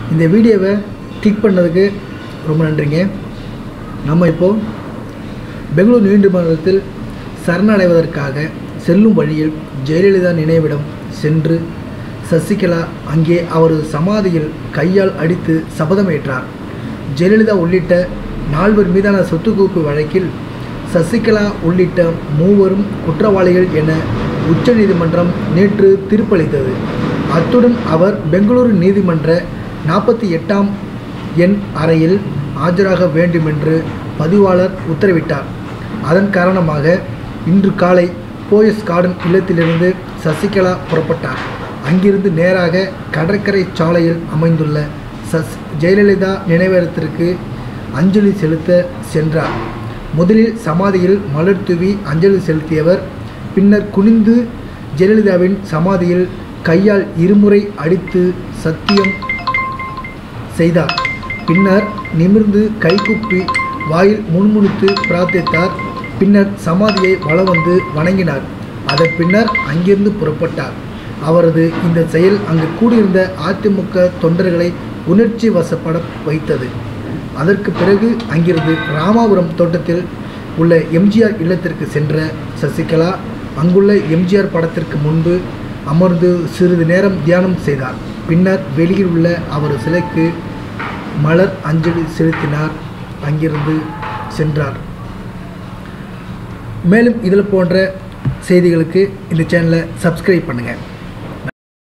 இந்த வீடியோவை கிளிக் பண்ணதுக்கு ரொம்ப நன்றிங்க நம்ம இப்போது பெங்களூர் நீதிமன்றத்தில் சரணடைவதற்காக செல்லும் வழியில் ஜெயலலிதா நினைவிடம் சென்று சசிகலா அங்கே அவரது சமாதியில் கையால் அடித்து சபதமேற்றார் ஜெயலலிதா உள்ளிட்ட நால்வர் மீதான சொத்து குவிப்பு வழக்கில் சசிகலா உள்ளிட்ட மூவரும் குற்றவாளிகள் என உச்சநீதிமன்றம் நேற்று தீர்ப்பளித்தது அத்துடன் அவர் பெங்களூரு நீதிமன்ற நாற்பத்தி எட்டாம் எண் அறையில் ஆஜராக வேண்டுமென்று பதிவாளர் உத்தரவிட்டார் அதன் காரணமாக இன்று காலை போயஸ் கார்டன் இல்லத்திலிருந்து சசிகலா புறப்பட்டார் அங்கிருந்து நேராக கடற்கரை சாலையில் அமைந்துள்ள சஸ் ஜெயலலிதா நினைவிடத்திற்கு அஞ்சலி செலுத்த சென்றார் முதலில் சமாதியில் மலர் தூவி அஞ்சலி செலுத்தியவர் பின்னர் குனிந்து ஜெயலலிதாவின் சமாதியில் கையால் இருமுறை அடித்து சத்தியம் செய்தார் பின்னர் நிமிர்ந்து கைகுப்பி வாயில் முணுமுணுத்து பிரார்த்தித்தார் பின்னர் சமாதியை வலம் வந்து வணங்கினார் அதன் பின்னர் அங்கிருந்து புறப்பட்டார் அவரது இந்த செயல் அங்கு கூடியிருந்த அதிமுக தொண்டர்களை உணர்ச்சி வசப்பட வைத்தது அதற்கு பிறகு அங்கிருந்து ராமாபுரம் தோட்டத்தில் உள்ள எம்ஜிஆர் இல்லத்திற்கு சென்ற சசிகலா அங்குள்ள எம்ஜிஆர் படத்திற்கு முன்பு அமர்ந்து சிறிது நேரம் தியானம் செய்தார் பின்னர் வெளியில் உள்ள அவரது சிலைக்கு மலர் அஞ்சலி செலுத்தினார் அங்கிருந்து சென்றார் மேலும் இதில் போன்ற செய்திகளுக்கு இந்த சேனலை சப்ஸ்கிரைப் பண்ணுங்கள்